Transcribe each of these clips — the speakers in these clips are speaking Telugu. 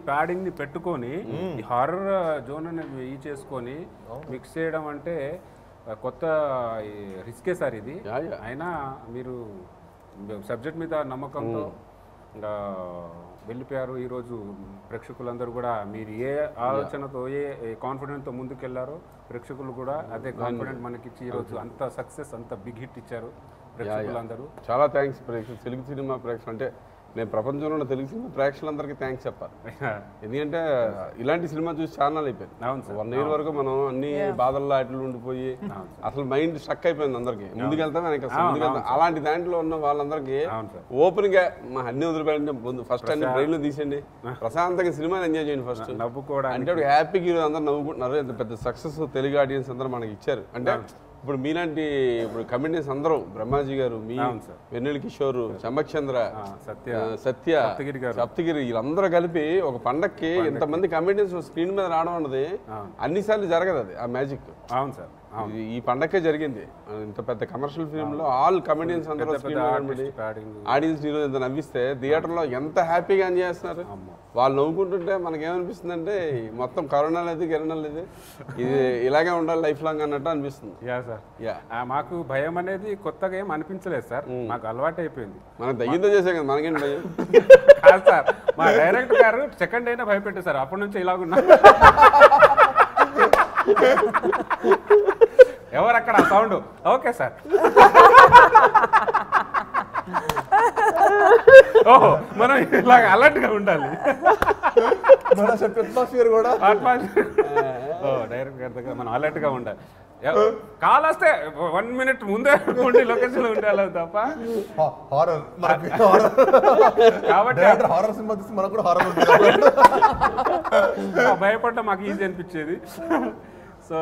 ప్యాడింగ్ ని పెట్టుకొని ఈ హారర్ జోన్ అనేది ఈ చేసుకొని మిక్స్ చేయడం అంటే ఆ, కొత్త రిస్కే సార్ ఇది యా, యా. అయినా మీరు సబ్జెక్ట్ మీద నమ్మకంతో ఇంకా వెళ్ళిపోయారు ఈరోజు ప్రేక్షకులందరూ కూడా మీరు ఏ ఆలోచనతో ఏ కాన్ఫిడెంట్తో ముందుకెళ్లారో ప్రేక్షకులు కూడా అదే కాన్ఫిడెంట్ మనకి ఇచ్చి ఈరోజు అంత సక్సెస్ అంత బిగ్ హిట్ ఇచ్చారు ప్రేక్షకులందరూ చాలా థ్యాంక్స్ ప్రేక్షకులు తెలుగు సినిమా ప్రేక్షకులు అంటే నేను ప్రపంచంలో ఉన్న తెలుగు సినిమా ప్రేక్షకులందరికీ థ్యాంక్స్ చెప్పాలి ఎందుకంటే ఇలాంటి సినిమా చూసి ఛానల్ అయిపోయింది అవును సార్ వన్ ఇయర్ వరకు మనం అన్ని బాధల్లో అట్లు ఉండిపోయి అసలు మైండ్ స్టక్ అయిపోయింది అందరికి ముందుకెళ్తాం వెనక ముందుకెళ్తాం అలాంటి దాంట్లో ఉన్న వాళ్ళందరికీ అవును సార్ ఓపెన్ గా మా అన్ని వదిలిపెట్టండి ముందు ఫస్ట్ అన్ని బ్రెయిన్లో తీసేయండి ప్రశాంతంగా సినిమాని ఎంజాయ్ చేయండి ఫస్ట్ నవ్వుకోవడానికి అంటే ఇప్పుడు హ్యాపీగా ఈరోజు అందరూ నవ్వుకుంటున్నారు ఇంత పెద్ద సక్సెస్ తెలుగు ఆడియన్స్ అందరూ మనకి ఇచ్చారు అంటే ఇప్పుడు మీలాంటి ఇప్పుడు కమిటీస్ అందరం బ్రహ్మాజీ గారు మీ అవును సార్. వెన్నెల కిషోర్ చంబక్చంద్ర ఆ, సత్య ఆ, సత్య సప్తగిరి గారు. సప్తగిరి వీళ్ళందరూ కలిపి ఒక పండక్కి ఇంతమంది కమిటీస్ స్క్రీన్ మీద రావడం అన్నది అన్నిసార్లు జరగదు అది ఆ మ్యాజిక్ అవును సార్ అవును ఈ పండక్కే జరిగింది ఇంత పెద్ద కమర్షియల్ ఫిల్మ్ లో ఆల్ కమెడియన్స్ అందరూ పెద్ద స్క్రీన్ పెద్ద మీద కనబడి ఆర్టిస్ట్ ప్యాడింగ్ ఆడియన్స్ ఈరోజు ఇంత నవ్విస్తే థియేటర్లో ఎంత హ్యాపీగా ఎంజాయ్ చేస్తున్నారు వాళ్ళు నవ్వుకుంటుంటే మనకేమనిపిస్తుంది అంటే మొత్తం కరోనా లేదు కిరణం లేదు ఇది ఇలాగే ఉండాలి లైఫ్ లాంగ్ అన్నట్టు అనిపిస్తుంది యా సార్ యా ఆ, మాకు భయం అనేది కొత్తగా ఏం అనిపించలేదు సార్ మాకు అలవాటు అయిపోయింది మనం దయ్యంతో చేసాం కదా మనకేంటి భయం కాదు సార్ మా డైరెక్టర్ గారు సెకండ్ అయినా భయపెట్టారు సార్ అప్పటి నుంచి ఇలాగున్నా ఎవరు అక్కడ సౌండ్ ఓకే సార్ ఓహో మనం ఇలాగ అలర్ట్ గా ఉండాలి మన అట్మాస్ఫియర్ కూడా Atmosphere. ఓ డైరెక్టర్ గారి దగ్గర మనం అలర్ట్ గా ఉండాలి కాల్ వస్తే వన్ మినిట్ ముందే ఉండి లొకేషన్ లో ఉండాలి తప్ప హారర్ మనకి హారర్ కాబట్టి డైరెక్టర్ హారర్ సినిమా తీస్తే మనకు కూడా హారర్ ఉంటుంది ఆ భయపడ్డం మాకు ఈజీ అనిపించేది సో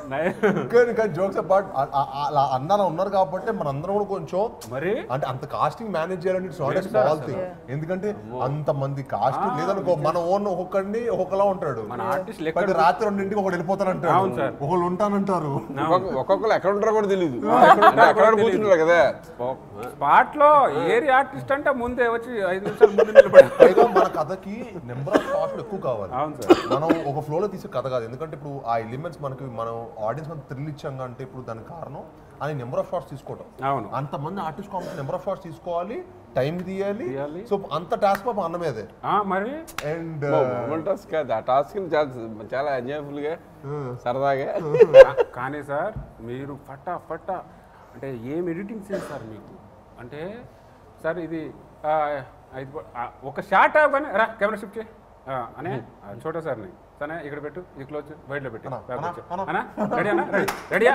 కానీ కానీ జోక్స్ అపార్ట్ అలా అన్నాను ఉన్నారు కాబట్టి మనందరం కూడా కొంచెం మరి అంటే అంత కాస్టింగ్ మేనేజ్ చేయాలంటే ఇట్స్ నాట్ స్మాల్ థింగ్ ఎందుకంటే అంత మంది కాస్టింగ్ లేదనుకో మన ఓన్ ఒక్కొక్కడిని ఒక్కొక్కలా ఉంటాడు మన ఆర్టిస్ట్ లెక్క పది రాత్రి రెండింటికి ఒకటి వెళ్ళిపోతానంటాడు అవును సార్. ఒకళ్ళు ఉంటానంటారు ఒక్కొక్క- ఒక్కొక్కరు ఎక్కడ ఉంటారో కూడా తెలియదు అంటే అక్కడ కూర్చుంటారు కదా స్పాట్ లో ఏరి ఆర్టిస్ట్ అంటే ముందే వచ్చి ఐదు నిమిషాలు ముందు నిలబడి పైగా మన కథకి నెంబర్ ఆఫ్ షాట్లు ఎక్కువ కావాలి అవును సార్ మనం ఒక ఫ్లో లో తీసే కథ కాదు ఎందుకంటే ఇప్పుడు ఆ ఎలిమెంట్స్ మనకి మనం ఆడియన్స్ మనం థ్రిల్ ఇచ్చాం అంటే ఇప్పుడు దానికి కారణం అని నెంబర్ ఆఫ్ షాట్స్ తీసుకోవడం అవును అంతమంది artist competition number of shots తీసుకోవాలి టైం తీయాలి తీయాలి. సో అంత టాస్క్ పాపం అన్న మీదే ఆ, మరి అండ్ మామూలు టాస్క్ కాదు ఆ టాస్క్ చాలా చాలా ఎంజాయ్ఫుల్ గా సరదాగా కా- కానీ సార్ మీరు ఫటా ఫటా అంటే ఏం ఎడిటింగ్ చేస్తారు మీకు అంటే సార్ ఇది ఆ, ఐదు పో- ఆ, ఒక షార్ట్ అవగానే రా కెమెరా షిఫ్ట్ చేయి ఆ, అనే ఆ, చోటా సార్ని సరే ఇక్కడ పెట్టు ఈ క్లోజ్ బయటలో పెట్టు బ్యాక్ వచ్చి. అన్నా రెడీ అన్నా రెడీ రెడీయా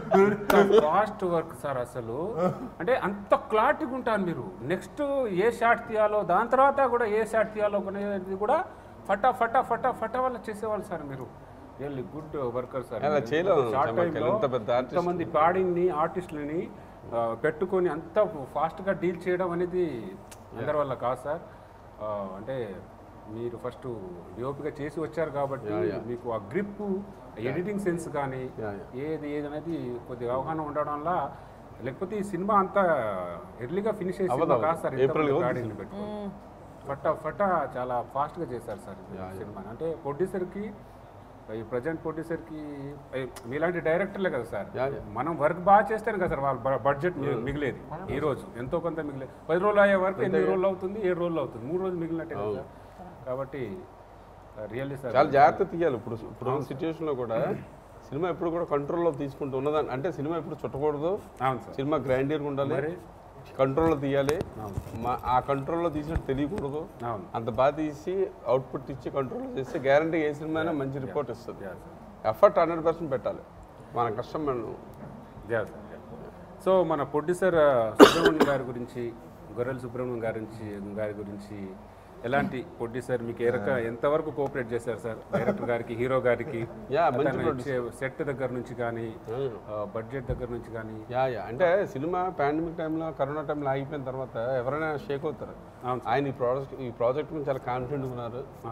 ఫాస్ట్ వర్క్ సార్ అసలు అంటే అంత క్లారిటీగా ఉంటారు మీరు నెక్స్ట్ ఏ షాట్ తీయాలో దాని తర్వాత కూడా ఏ షాట్ తీయాలో అనేది కూడా ఫటా ఫటా ఫటా ఫటా వల్ల చేసేవాళ్ళు సార్ మీరు రియల్లీ గుడ్ వర్కర్ సార్ అలా చేయలేము షార్ట్ చమత్కారం. టైంలో ఇంత పెద్ద artist. ఇంతమంది ప్యాడింగ్ని ఆర్టిస్టులని ఆ, పెట్టుకొని అంత ఫాస్ట్గా డీల్ చేయడం అనేది అందరి వల్ల కాదు సార్ ఆ, అంటే మీరు ఫస్ట్ డిఓపిగా చేసి వచ్చారు కాబట్టి మీకు ఆ గ్రిప్ ఎడిటింగ్ సెన్స్ కానీ Yeah, yeah. ఏది ఏది అనేది కొద్దిగా అవగాహన ఉండడం వల్ల లేకపోతే ఈ సినిమా అంతా ఎర్లీగా ఫినిష్ చేసి అవ్వదు, కాదు సార్ అవ్వదు. ఏప్రిల్ ఇంతమంది కాదు ప్యాడింగ్ని పెట్టుకొని ఫటా ఫటా చాలా ఫాస్ట్గా చేశారు సార్ ఈ సినిమా అంటే ప్రొడ్యూసర్కి ఈ ప్రజెంట్ ప్రొడ్యూసర్కి మీలాంటి డైరెక్టర్లే కదా సార్ యా, యా. మనం వర్క్ బాగా చేస్తేనే కదా సార్ వాళ్ళ బడ్జెట్ మిగిలేది ఈ రోజు ఎంతో కొంత మిగిలేదు పది రోజులు అయ్యే వరకు ఎనిమిది రోజులు అవుతుంది ఏడు రోజులు అవుతుంది మూడు రోజులు మిగిలినట్టే కదా సార్ కాబట్టి రియల్లీ సార్ చాలా జాగ్రత్త తీయాలి ఇప్పుడు ఇప్పుడు సిచ్యువేషన్ లో కూడా సినిమా ఎప్పుడు కూడా కంట్రోల్లో తీసుకుంటూ ఉన్నదాన్ని అంటే సినిమా ఎప్పుడు చుట్టకూడదు అవును సార్ సినిమా గ్రాండియర్గా ఉండాలి మరి కంట్రోల్లో తీయాలి మా ఆ కంట్రోల్లో తీసినట్టు తెలియకూడదు అవును అంత బాగా తీసి అవుట్పుట్ ఇచ్చి కంట్రోల్ చేస్తే గ్యారంటీ ఏ సినిమా అయినా మంచి రిపోర్ట్ ఇస్తుంది yeah sir effort hundred percent పెట్టాలి మన కష్టం మనం యా సార్ యా. సో మన ప్రొడ్యూసర్ సుబ్రహ్మణ్యం గారి గురించి గొర్రెల సుబ్రహ్మణ్యం గారి నుంచి గారి గురించి ఎలాంటి ప్రొడ్యూసర్ మీకు ఏ రక ఎంతవరకు కోఆపరేట్ చేశారు సార్ డైరెక్టర్ గారికి హీరో గారికి Yeah, మంచి అతను ఇచ్చే సెట్ దగ్గర నుంచి కానీ బడ్జెట్ దగ్గర నుంచి కానీ యా యా అంటే సినిమా పాండమిక్ టైంలో కరోనా టైంలో ఆగిపోయిన తర్వాత ఎవరైనా షేక్ అవుతారు అవును ఆయన ఈ ప్రాజెక్ట్ ఈ ప్రాజెక్ట్ గురించి చాలా కాన్ఫిడెంట్ ఉన్నారు ఆ,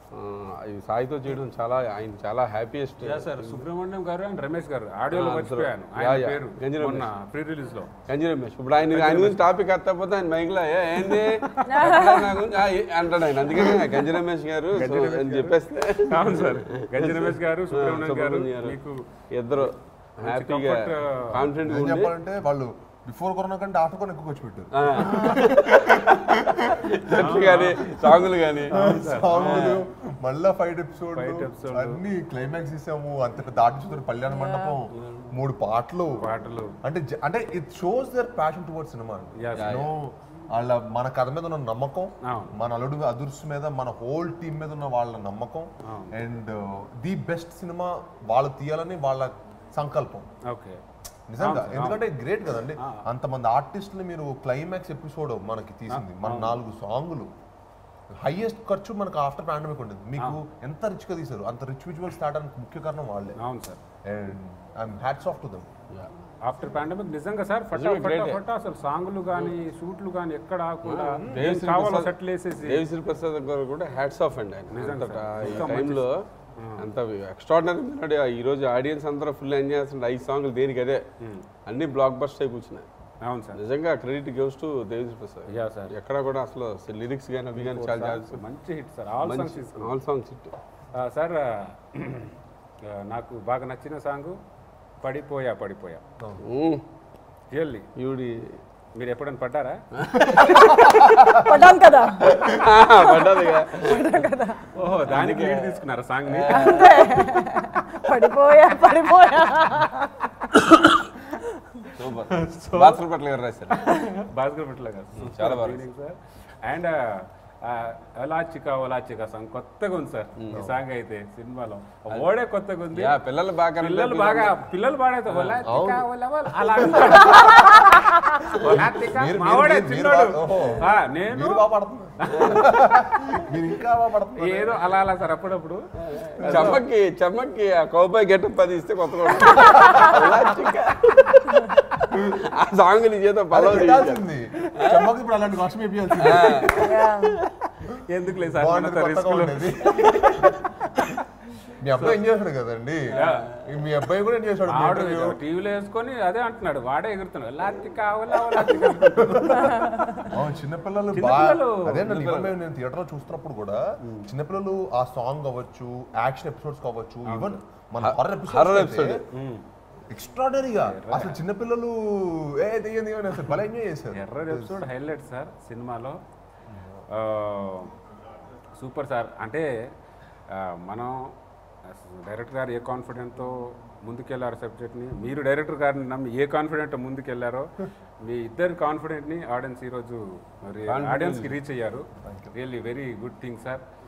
ఆ, ఈ సాయితో చేయడం చాలా ఆయన చాలా హ్యాపీయెస్ట్ యా సార్ సుబ్రహ్మణ్యం గారు అండ్ రమేష్ గారు ఆడియోలో ఆ, మర్చిపోయాను యా, ఆయన యా. పేరు గంజి మొన్న ప్రీ రిలీజ్ లో కంజి రమేష్ ఇప్పుడు ఆయన ఆయన గురించి టాపిక్ ఎత్తకపోతే ఆయన మైక్లో "ఏ, ఏంది ఎక్కడ నా గురించి?" ఆ, ఏ- అంటాడు ఆయన అందుకని గంజి రమేష్ గారు సో అని చెప్పేస్తే అవును సార్ గంజి రమేష్ గారు సుబ్రహ్మణ్యం గారు సుబ్రహ్మణ్యం గారు. మీకు ఇద్దరు హ్యాపీగా comfort, uh, కాన్ఫిడెంట్ ఏం ఉండి చెప్పాలంటే వాళ్ళు బిఫోర్ కరోనా కంటే ఆఫ్టర్ కరోనా ఎక్కువ ఖర్చు పెట్టారు చెట్లు కానీ సాంగులు కానీ సాంగులు మళ్ళా ఫైట్ ఎపిసోడ్ Fight episode. అన్ని క్లైమాక్స్ ఇసాము అంత పెద్ద ఆర్టిస్ట్ కళ్యాణ మండపం మూడు పాటలు పాటలు అంటే జ- అంటే it shows their passion towards cinema Yes. వాళ్ళ మన కథ మీద ఉన్న నమ్మకం అవును. మన అల్లుడు అదుర్స్ మీద మన హోల్ టీం మీద ఉన్న వాళ్ళ నమ్మకం అండ్ ది బెస్ట్ సినిమా వాళ్ళు తీయాలని వాళ్ళ సంకల్పం ఓకే నిజంగా ఎందుకంటే గ్రేట్ కదండి అంతమంది ఆర్టిస్టులు మీరు క్లైమాక్స్ ఎపిసోడ్ మనకి తీసింది మన నాలుగు సాంగులు హైయెస్ట్ ఖర్చు మనకు ఆఫ్టర్ పాండమిక్ ఉంటుంది మీకు ఎంత రిచ్ గా తీశారు అంత రిచ్ విజువల్స్ తేడానికి ముఖ్య కారణం వాళ్ళే అవును sir and I'm hats off to them after pandemic నిజంగా సార్ ఫటా నిజంగా ఫటా great. ఫటా అసలు సాంగ్లు కానీ షూట్లు కానీ ఎక్కడ ఆకుండా ఏం దేవిశ్రీ కావాలో ప్రసాద్- సెటిల్ వేసేసి దేవిశ్రీ ప్రసాద్ గారు కూడా హ్యాట్స్ ఆఫ్ అండి ఆయన నిజంగా అంతటా సార్. ఈ ఇంకా టైంలో అంత ఎక్స్ట్రాడినరీ ఉన్నాడు ఈ రోజు ఆడియన్స్ అందరూ ఫుల్ ఎంజాయ్ చేస్తుండే ఐదు సాంగ్లు దేనికి అదే అన్ని బ్లాక్ బస్ట్ అయి కూర్చున్నాయి అవును సార్ నిజంగా credit gives to Devi Sri Prasad yeah sir ఎక్కడ కూడా అసలు లిరిక్స్ కానీ అవి కానీ చాలా చాలా మంచి హిట్ సార్ ఆల్ సాంగ్స్ తీసుకున్నాం ఆల్ సాంగ్స్ హిట్ ఆ, సార్ ఆ, ఆ, నాకు బాగా నచ్చిన సాంగ్ పడిపోయా పడిపోయా రియల్లీ ఈవిడి మీరు ఎప్పుడైనా పడ్డారా పడ్డాం కదా పడ్డదిగా ఓహో దానికి లీడ్ తీసుకున్నారా సాంగ్ ని అంతే పడిపోయా పడిపోయా సూపర్ బాత్రూమ్ పట్ల గారు రాశారు భాస్కర్ భట్ల గారు చాలా బాగా సార్ అండ్ అలాచిక ఒలాచిక సాంగ్ కొత్తగా ఉంది సార్ ఈ సాంగ్ అయితే సినిమాలో ఓడే కొత్తగా ఉంది యా పిల్లలు బాగా పిల్లలు బాగా పిల్లలు బాగా ఒలాచిక ఒలవల అలా అంటారు. ఒలాచిక, మీరు- మావాడే మీరు- మీరు చిన్నోడు. బాగా- ఓహో. ఆ, నేను మీరు బాగా పడుతున్నారు మీరు ఇంకా బాగా పడుతున్నారు ఏదో అలా అలా సార్ అప్పుడప్పుడు చెమ్మక్కి చెమ్మక్కి ఆ కౌబాయ్ గెటప్ అది ఇస్తే కొత్తగా ఉంటుంది. అలా చిక్క. ఆ సాంగ్ నీ చేత అలా పలవ పెట్టాల్సింది చెమ్మకి ఇప్పుడు అలాంటి కాస్ట్యూమ్ వేయాల్సింది ఎందుకు లేదు సార్ బాగుండేది మనతో కొత్తగా risk లో. ఉండేది మీ అబ్బాయి ఎంజాయ్ చేశాడు కదండి మీ అబ్బాయి కూడా ఎంజాయ్ చేశాడు మీ ఆవిడ interview. టీవీలో వేసుకొని అదే అంటున్నాడు వాడే ఎగురుతున్నాడు లాతి కావాలా లాతి అవును చిన్నపిల్లలు చిన్నపిల్లలు- బాగా అదే ఇవన్ మేము నేను థియేటర్ లో చూస్తున్నప్పుడు కూడా చిన్నపిల్లలు ఆ సాంగ్ అవ్వచ్చు యాక్షన్ ఎపిసోడ్స్ కావచ్చు ఈవెన్ మన హర్రర్ Horror ఎపిసోడ్ episode. ఎక్స్ట్రాడనరీగా అసలు చిన్నపిల్లలు ఏ దియ్యం దియ్యం అసలు భలే ఎంజాయ్ చేశారు ఎర్రర్ ఎపిసోడ్ హైలైట్ సార్ సినిమాలో సూపర్ సార్ అంటే ఆ, మనం డైరెక్టర్ గారు ఏ కాన్ఫిడెంట్తో ముందుకెళ్లారు సబ్జెక్ట్ని మీరు డైరెక్టర్ గారిని నమ్మి ఏ కాన్ఫిడెంట్ ముందుకెళ్లారో మీ ఇద్దరు కాన్ఫిడెంట్ని ఆడియన్స్ ఈరోజు మరి ఆడియన్స్కి రీచ్ అయ్యారు really very good thing sir